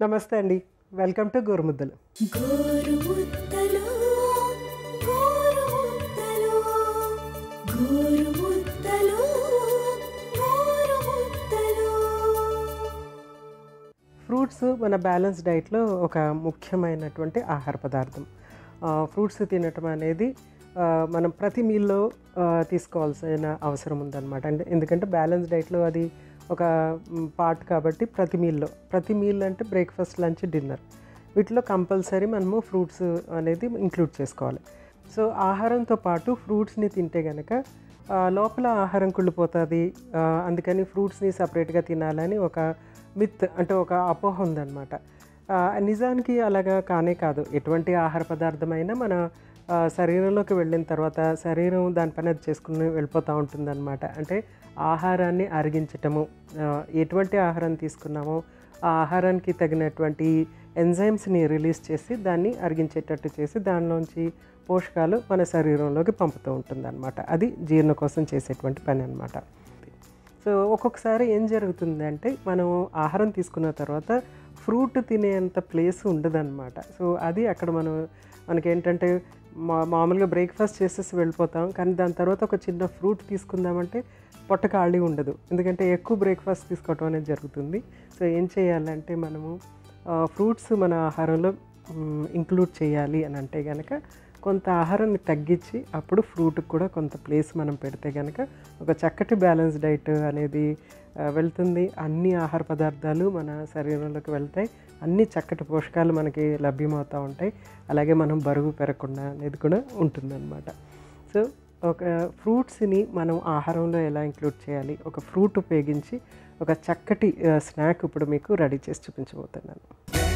నమస్తే అండి welcome to Gorumuddalu Gorumuddalu Gorumuddalu Gorumuddalu Gorumuddalu fruits మన బ్యాలెన్స్ డైట్లో ఒక ముఖ్యమైనటువంటి ఆహార పదార్థం ఆ, ఫ్రూట్స్ తినటం అనేది ఆ, మనం ప్రతి మీల్లో ఆ, తీసుకోవాల్సిన అవసరం ఉందన్నమాట అంటే ఎందుకంటే బ్యాలెన్స్ డైట్లో అది ఒక పార్ట్ కాబట్టి ప్రతి మీల్లో ప్రతి మీల్ అంటే బ్రేక్ఫాస్ట్ లంచ్ డిన్నర్ వీటిలో కంపల్సరీ మనము ఫ్రూట్స్ అనేది ఇంక్లూడ్ చేసుకోవాలి సో ఆహారంతో పాటు ఫ్రూట్స్ని తింటే కనుక ఆ, లోపల ఆహారం కుళ్ళిపోతుంది ఆ, అందుకని ఫ్రూట్స్ని సపరేట్గా తినాలని ఒక మిత్ అంటే ఒక అపోహ ఉందన్నమాట ఆ, నిజానికి అలాగా కానే కాదు ఎటువంటి ఆహార పదార్థమైనా మన ఆ, శరీరంలోకి వెళ్ళిన తర్వాత శరీరం దాని పని అది చేసుకుని వెళ్ళిపోతూ ఉంటుందన్నమాట అంటే ఆహారాన్ని అరిగించటము ఆ, ఎటువంటి ఆహారం తీసుకున్నామో ఆ ఆహారానికి తగినటువంటి ఎంజైమ్స్ని రిలీజ్ చేసి దాన్ని అరిగించేటట్టు చేసి దానిలోంచి పోషకాలు మన శరీరంలోకి పంపుతూ ఉంటుందన్నమాట అది జీర్ణ కోసం చేసేటువంటి పని అనమాట సో ఒక్కొక్కసారి ఏం జరుగుతుంది అంటే మనం ఆహారం తీసుకున్న తర్వాత ఫ్రూట్ తినేంత ప్లేస్ ఉండదన్నమాట సో అది అక్కడ మనం మనకేంటంటే మా మామూలుగా బ్రేక్ఫాస్ట్ చేసేసి వెళ్ళిపోతాం కానీ దాని తర్వాత ఒక చిన్న ఫ్రూట్ తీసుకుందామంటే పొట్ట ఖాళీ ఉండదు ఎందుకంటే ఎక్కువ బ్రేక్ఫాస్ట్ తీసుకోవటం అనేది జరుగుతుంది సో ఏం చేయాలంటే మనము ఫ్రూట్స్ మన ఆహారంలో ఇంక్లూడ్ చేయాలి అని అంటే కనుక కొంత ఆహారాన్ని తగ్గించి అప్పుడు ఫ్రూట్కి కూడా కొంత ప్లేస్ మనం పెడితే కనుక ఒక చక్కటి బ్యాలెన్స్ డైట్ అనేది ఆ, వెళ్తుంది అన్ని ఆహార పదార్థాలు మన శరీరంలోకి వెళ్తాయి అన్ని చక్కటి పోషకాలు మనకి లభ్యమవుతూ ఉంటాయి అలాగే మనం బరువు పెరగకుండా అనేది కూడా ఉంటుందన్నమాట సో ఒక ఫ్రూట్స్ని మనం ఆహారంలో ఎలా ఇంక్లూడ్ చేయాలి ఒక ఫ్రూట్ ఉపయోగించి ఒక చక్కటి స్నాక్ ఇప్పుడు మీకు రెడీ చేసి చూపించబోతున్నాను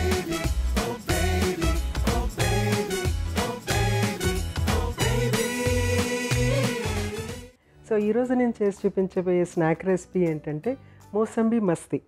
సో ఈరోజు నేను చేసి చూపించబోయే స్నాక్ రెసిపీ ఏంటంటే మోసంబి మస్తీ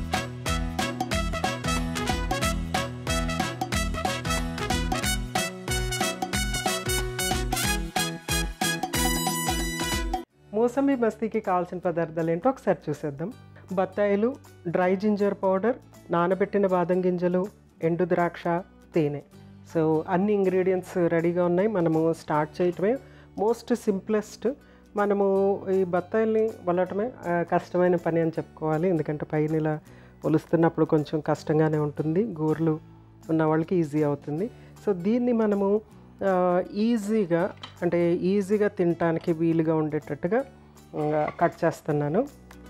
మోసంబి మస్తీకి కావాల్సిన పదార్థాలు ఏంటో ఒకసారి చూసేద్దాం బత్తాయిలు డ్రై జింజర్ పౌడర్ నానబెట్టిన బాదం గింజలు ఎండు ద్రాక్ష తేనె సో అన్ని ఇంగ్రీడియంట్స్ రెడీగా ఉన్నాయి మనము స్టార్ట్ చేయటమే మోస్ట్ సింప్లెస్ట్ మనము ఈ బత్తాయిల్ని వలటమే ఆ, కష్టమైన పని అని చెప్పుకోవాలి ఎందుకంటే పైన ఇలా ఒలుస్తున్నప్పుడు కొంచెం కష్టంగానే ఉంటుంది గోర్లు ఉన్న వాళ్ళకి ఈజీ అవుతుంది సో దీన్ని మనము ఆ, ఈజీగా అంటే ఈజీగా తినటానికి వీలుగా ఉండేటట్టుగా ఆ, కట్ చేస్తున్నాను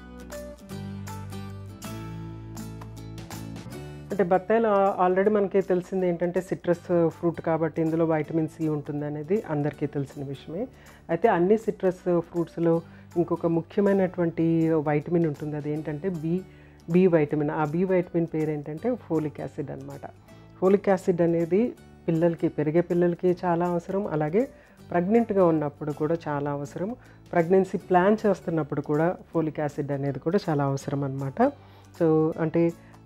అంటే బత్తాయిలు ఆ- ఆల్రెడీ మనకి తెలిసింది ఏంటంటే సిట్రస్ ఫ్రూట్ కాబట్టి ఇందులో వైటమిన్ సి ఉంటుంది అనేది అందరికీ తెలిసిన విషయమే అయితే అన్ని సిట్రస్ ఫ్రూట్స్లో ఇంకొక ముఖ్యమైనటువంటి వైటమిన్ ఉంటుంది అది ఏంటంటే బి బి వైటమిన్ ఆ బి వైటమిన్ పేరు ఏంటంటే ఫోలిక్ యాసిడ్ అనమాట ఫోలిక్ యాసిడ్ అనేది పిల్లలకి పెరిగే పిల్లలకి చాలా అవసరం అలాగే ప్రెగ్నెంట్గా ఉన్నప్పుడు కూడా చాలా అవసరం ప్రెగ్నెన్సీ ప్లాన్ చేస్తున్నప్పుడు కూడా ఫోలిక్ యాసిడ్ అనేది కూడా చాలా అవసరం అనమాట సో అంటే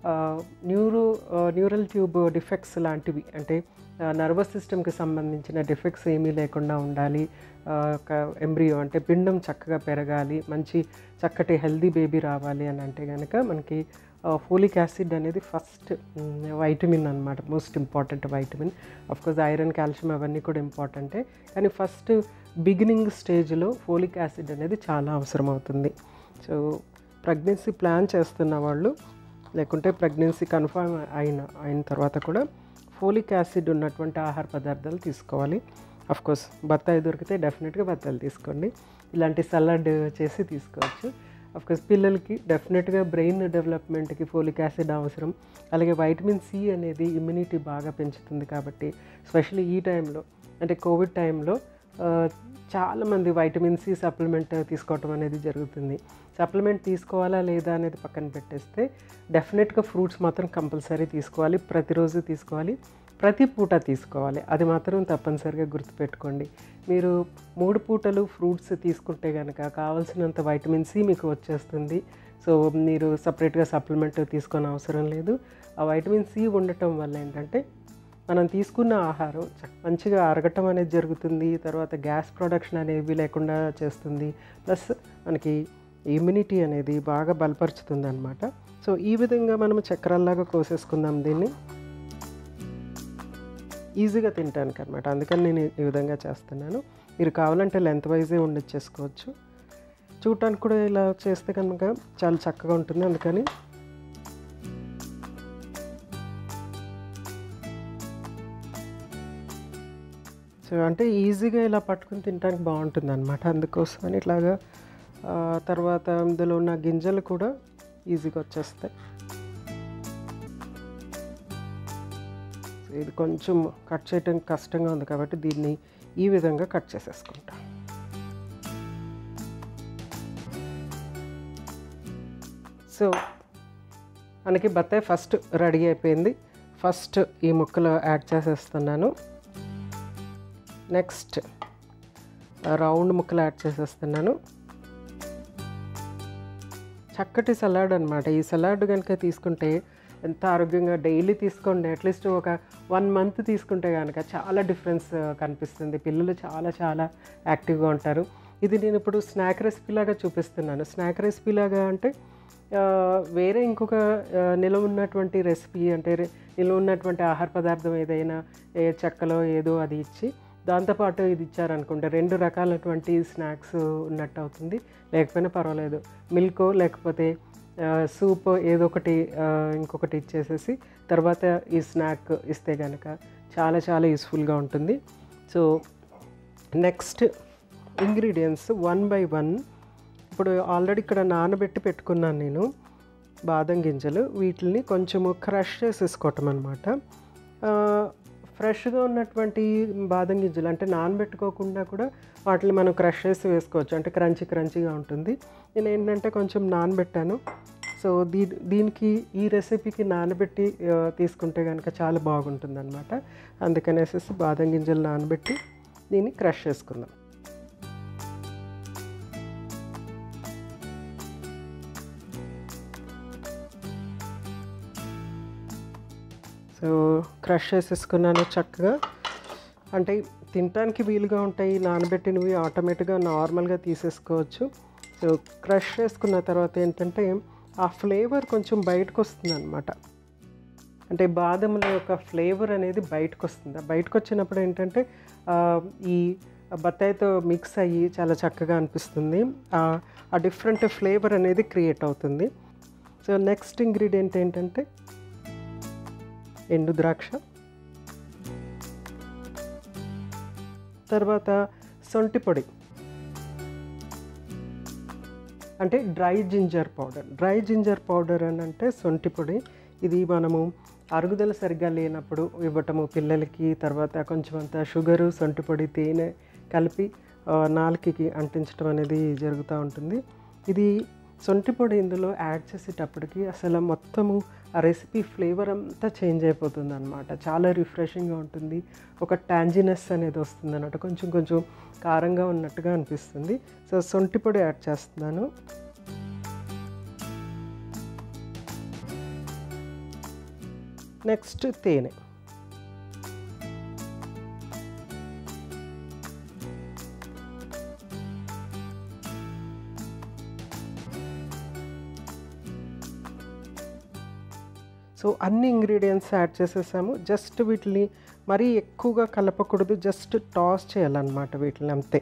న్యూరో న్యూరల్ ట్యూబ్ డిఫెక్ట్స్ లాంటివి అంటే నర్వస్ సిస్టమ్కి సంబంధించిన డిఫెక్ట్స్ ఏమీ లేకుండా ఉండాలి ఆ, ఒక ఎంబ్రియో అంటే పిండం చక్కగా పెరగాలి మంచి చక్కటి హెల్దీ బేబీ రావాలి అని అంటే కనుక మనకి ఫోలిక్ యాసిడ్ అనేది ఫస్ట్ వైటమిన్ అనమాట most important vitamin course iron calcium అవన్నీ కూడా ఇంపార్టెంటే కానీ ఫస్ట్ బిగినింగ్ స్టేజ్లో ఫోలిక్ యాసిడ్ అనేది చాలా అవసరం అవుతుంది సో ప్రెగ్నెన్సీ ప్లాన్ చేస్తున్న వాళ్ళు లేకుంటే ప్రెగ్నెన్సీ కన్ఫర్మ్ అయిన అయిన తర్వాత కూడా ఫోలిక్ యాసిడ్ ఉన్నటువంటి ఆహార పదార్థాలు తీసుకోవాలి కోర్స్ బత్తాయి దొరికితే డెఫినెట్గా బత్తాయిలు తీసుకోండి ఇలాంటి సలాడ్ చేసి తీసుకోవచ్చు కోర్స్ పిల్లలకి డెఫినెట్గా బ్రెయిన్ డెవలప్మెంట్కి ఫోలిక్ యాసిడ్ అవసరం అలాగే వైటమిన్ సి అనేది ఇమ్యూనిటీ బాగా పెంచుతుంది కాబట్టి స్పెషల్లీ ఈ టైంలో అంటే కోవిడ్ టైంలో ఆ, చాలామంది వైటమిన్ సి సప్లిమెంట్ తీసుకోవటం అనేది జరుగుతుంది సప్లిమెంట్ తీసుకోవాలా లేదా అనేది పక్కన పెట్టేస్తే డెఫినెట్గా ఫ్రూట్స్ మాత్రం కంపల్సరీ తీసుకోవాలి ప్రతిరోజు తీసుకోవాలి ప్రతి పూట తీసుకోవాలి అది మాత్రం తప్పనిసరిగా గుర్తుపెట్టుకోండి మీరు మూడు పూటలు ఫ్రూట్స్ తీసుకుంటే కనుక కావాల్సినంత వైటమిన్ సి మీకు వచ్చేస్తుంది సో మీరు సపరేట్గా సప్లిమెంట్ తీసుకొని అవసరం లేదు ఆ వైటమిన్ సి ఉండటం వల్ల ఏంటంటే మనం తీసుకున్న ఆహారం చ- మంచిగా అరగటం అనేది జరుగుతుంది తర్వాత గ్యాస్ ప్రొడక్షన్ అనేవి లేకుండా చేస్తుంది ప్లస్ మనకి ఇమ్యూనిటీ అనేది బాగా బలపరుచుతుంది అనమాట సో ఈ విధంగా మనం చక్రాల్లాగా కోసేసుకుందాం దీన్ని ఈజీగా తింటానికి అనమాట అందుకని నేను ఈ విధంగా చేస్తున్నాను మీరు కావాలంటే లెంత్ వైజే వండిచ్చేసుకోవచ్చు చూడటానికి కూడా ఇలా చేస్తే కనుక చాలా చక్కగా ఉంటుంది అందుకని సో అంటే ఈజీగా ఇలా పట్టుకుని తినడానికి బాగుంటుంది అనమాట అందుకోసమని ఇట్లాగా ఆ, తర్వాత ఇందులో ఉన్న గింజలు కూడా ఈజీగా వచ్చేస్తాయి సో ఇది కొంచెం కట్ చేయటం కష్టంగా ఉంది కాబట్టి దీన్ని ఈ విధంగా కట్ చేసేసుకుంటాం సో మనకి బత్తాయి ఫస్ట్ రెడీ అయిపోయింది ఫస్ట్ ఈ ముక్కలు యాడ్ చేసేస్తున్నాను నెక్స్ట్ రౌండ్ ముక్కలు యాడ్ చేసేస్తున్నాను చక్కటి సలాడ్ అనమాట ఈ సలాడ్ కనుక తీసుకుంటే ఎంత ఆరోగ్యంగా డైలీ తీసుకోండి అట్లీస్ట్ ఒక వన్ మంత్ తీసుకుంటే కనుక చాలా డిఫరెన్స్ కనిపిస్తుంది పిల్లలు చాలా చాలా యాక్టివ్గా ఉంటారు ఇది నేను ఇప్పుడు స్నాక్ రెసిపీ లాగా చూపిస్తున్నాను స్నాక్ రెసిపీ లాగా అంటే ఆ, వేరే ఇంకొక ఆ, నిలవ ఉన్నటువంటి రెసిపీ అంటే రె- నిలవ ఉన్నటువంటి ఆహార పదార్థం ఏదైనా ఏ చెక్కలో ఏదో అది ఇచ్చి దాంతోపాటు ఇది ఇచ్చారనుకుంటే రెండు రకాలటువంటి స్నాక్స్ ఉన్నట్టు అవుతుంది లేకపోయినా పర్వాలేదు మిల్క్ లేకపోతే ఆ, సూప్ ఏదో ఒకటి ఆ, ఇంకొకటి ఇచ్చేసేసి తర్వాత ఈ స్నాక్ ఇస్తే కనుక చాలా చాలా యూస్ఫుల్గా ఉంటుంది so next ingredients one by one ఇప్పుడు ఆల్రెడీ ఇక్కడ నానబెట్టి పెట్టుకున్నాను నేను బాదం గింజలు వీటిని కొంచెము క్రష్ చేసేసుకోవటం అనమాట ఫ్రెష్గా ఉన్నటువంటి బాదం గింజలు అంటే నానబెట్టుకోకుండా కూడా వాటిని మనం క్రష్ చేసి వేసుకోవచ్చు అంటే క్రంచీ క్రంచీగా ఉంటుంది నేను ఏంటంటే కొంచెం నానబెట్టాను సో దీ దీనికి ఈ రెసిపీకి నానబెట్టి ఆ, తీసుకుంటే కనుక చాలా బాగుంటుంది అనమాట అందుకనేసి బాదం గింజలు నానబెట్టి దీన్ని క్రష్ చేసుకుందాం సో క్రష్ చేసేసుకున్నాను చక్కగా అంటే తినడానికి వీలుగా ఉంటాయి నానబెట్టినవి ఆటోమేటిక్గా నార్మల్గా తీసేసుకోవచ్చు సో క్రష్ చేసుకున్న తర్వాత ఏంటంటే ఆ ఫ్లేవర్ కొంచెం బయటకు వస్తుంది అనమాట అంటే బాదముల యొక్క ఫ్లేవర్ అనేది బయటకు వస్తుంది ఆ బయటకు వచ్చినప్పుడు ఏంటంటే ఆ, ఈ బత్తాయితో మిక్స్ అయ్యి చాలా చక్కగా అనిపిస్తుంది ఆ ఆ డిఫరెంట్ ఫ్లేవర్ అనేది క్రియేట్ అవుతుంది సో నెక్స్ట్ ఇంగ్రీడియంట్ ఏంటంటే ఎండు ద్రాక్ష తర్వాత సొంటి పొడి అంటే dry ginger powder dry ginger powder అని అంటే సొంటి పొడి ఇది మనము అరుగుదల సరిగ్గా లేనప్పుడు ఇవ్వటము పిల్లలకి తర్వాత కొంచెం అంత షుగరు సొంటి పొడి తేనె కలిపి ఆ, నాలుకకి అంటించడం అనేది జరుగుతూ ఉంటుంది ఇది సొంటి పొడి ఇందులో యాడ్ చేసేటప్పటికి అసలు మొత్తము ఆ రెసిపీ ఫ్లేవర్ అంతా చేంజ్ అయిపోతుంది అనమాట చాలా రిఫ్రెషింగ్గా ఉంటుంది ఒక టాంజినెస్ అనేది వస్తుంది అన్నట్టు కొంచెం కొంచెం కారంగా ఉన్నట్టుగా అనిపిస్తుంది సో సొంటి పొడి యాడ్ చేస్తున్నాను నెక్స్ట్ తేనె సో అన్ని ఇంగ్రీడియంట్స్ యాడ్ చేసేసాము జస్ట్ వీటిని మరీ ఎక్కువగా కలపకూడదు జస్ట్ టాస్ చేయాలన్నమాట వీటిని అంతే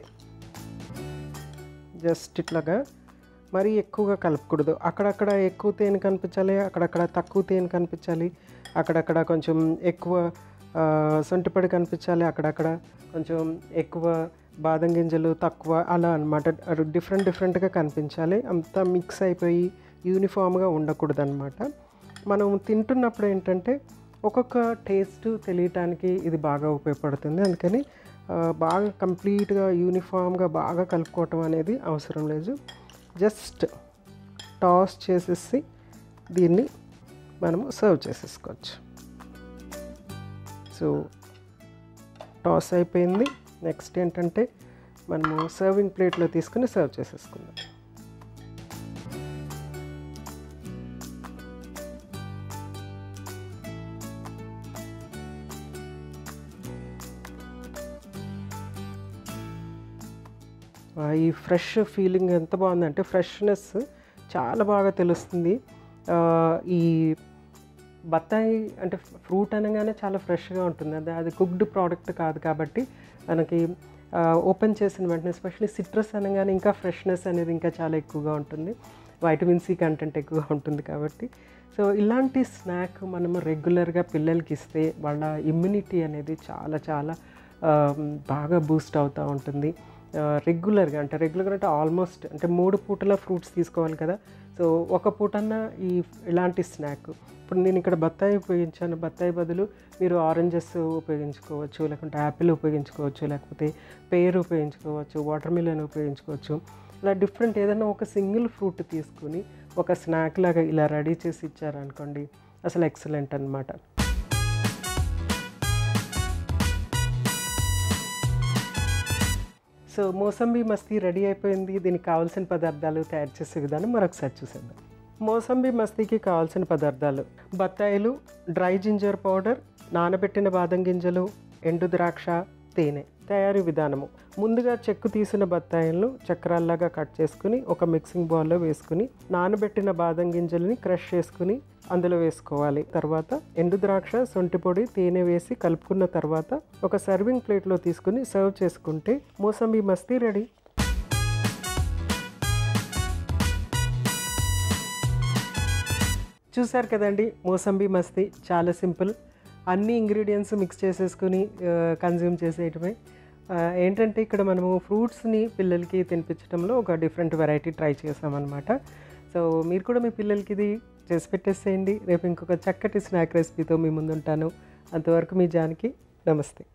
జస్ట్ ఇట్లాగా మరీ ఎక్కువగా కలపకూడదు అక్కడక్కడ ఎక్కువ తేనె కనిపించాలి అక్కడక్కడ తక్కువ తేనె కనిపించాలి అక్కడక్కడ కొంచెం ఎక్కువ ఆ, సొంటిపొడి కనిపించాలి అక్కడక్కడ కొంచెం ఎక్కువ బాదం గింజలు తక్కువ అలా అనమాట డిఫరెంట్ డిఫరెంట్గా కనిపించాలి అంతా మిక్స్ అయిపోయి యూనిఫామ్గా ఉండకూడదు అనమాట మనం తింటున్నప్పుడు ఏంటంటే ఒక్కొక్క టేస్ట్ తెలియటానికి ఇది బాగా ఉపయోగపడుతుంది అందుకని ఆ, బాగా కంప్లీట్గా యూనిఫామ్గా బాగా కలుపుకోవటం అనేది అవసరం లేదు జస్ట్ టాస్ చేసేసి దీన్ని మనము సర్వ్ చేసేసుకోవచ్చు సో టాస్ అయిపోయింది నెక్స్ట్ ఏంటంటే మనము సర్వింగ్ ప్లేట్లో తీసుకుని సర్వ్ చేసేసుకుందాం ఆ, ఈ ఫ్రెష్ ఫీలింగ్ ఎంత బాగుందంటే ఫ్రెష్నెస్ చాలా బాగా తెలుస్తుంది ఆ, ఈ బత్తాయి అంటే ఫ్రూట్ అనగానే చాలా ఫ్రెష్గా ఉంటుంది అది అది కుక్డ్ ప్రోడక్ట్ కాదు కాబట్టి మనకి ఓపెన్ చేసిన వెంటనే ఎస్పెషల్లీ సిట్రస్ అనగానే ఇంకా ఫ్రెష్నెస్ అనేది ఇంకా చాలా ఎక్కువగా ఉంటుంది వైటమిన్ సి కంటెంట్ ఎక్కువగా ఉంటుంది కాబట్టి సో ఇలాంటి స్నాక్ మనము రెగ్యులర్గా పిల్లలకి ఇస్తే వాళ్ళ ఇమ్యూనిటీ అనేది చాలా చాలా ఆ, బాగా బూస్ట్ అవుతూ ఉంటుంది రెగ్యులర్గా అంటే రెగ్యులర్గా అంటే ఆల్మోస్ట్ అంటే మూడు పూటల ఫ్రూట్స్ తీసుకోవాలి కదా సో ఒక పూటన్న ఈ ఇలాంటి స్నాక్ ఇప్పుడు నేను ఇక్కడ బత్తాయి ఉపయోగించాను బత్తాయి బదులు మీరు ఆరెంజెస్ ఉపయోగించుకోవచ్చు లేకుంటే యాపిల్ ఉపయోగించుకోవచ్చు లేకపోతే పేరు ఉపయోగించుకోవచ్చు వాటర్ మిలన్ ఉపయోగించుకోవచ్చు ఇలా డిఫరెంట్ ఏదైనా ఒక సింగిల్ ఫ్రూట్ తీసుకుని ఒక స్నాక్ లాగా ఇలా రెడీ చేసి ఇచ్చారనుకోండి అసలు ఎక్సలెంట్ అనమాట సో మోసంబి మస్తీ రెడీ అయిపోయింది దీనికి కావాల్సిన పదార్థాలు తయారు చేసే విధానం మరొకసారి చూసేద్దాం మోసంబి మస్తీకి కావాల్సిన పదార్థాలు బత్తాయిలు డ్రై జింజర్ పౌడర్ నానబెట్టిన బాదం గింజలు ఎండు ద్రాక్ష తేనె తయారీ విధానము ముందుగా చెక్కు తీసిన బత్తాయిలను చక్రాల్లాగా కట్ చేసుకుని ఒక మిక్సింగ్ బౌల్లో వేసుకుని నానబెట్టిన బాదం గింజలని క్రష్ చేసుకుని అందులో వేసుకోవాలి తర్వాత ఎండు ద్రాక్ష సొంటి పొడి తేనె వేసి కలుపుకున్న తర్వాత ఒక సర్వింగ్ ప్లేట్లో తీసుకుని సర్వ్ చేసుకుంటే మోసంబి మస్తీ రెడీ చూసారు కదండి మోసంబి మస్తీ చాలా సింపుల్ అన్ని ఇంగ్రీడియంట్స్ మిక్స్ చేసేసుకుని కన్జ్యూమ్ చేసేయటమే ఆ, ఏంటంటే ఇక్కడ మనము ఫ్రూట్స్ని పిల్లలకి తినిపించడంలో ఒక డిఫరెంట్ వెరైటీ ట్రై చేసామన్నమాట సో మీరు కూడా మీ పిల్లలకి ఇది చేసి పెట్టేసేయండి రేపు ఇంకొక చక్కటి స్నాక్ రెసిపీతో మీ ముందుంటాను అంతవరకు మీ జానికి నమస్తే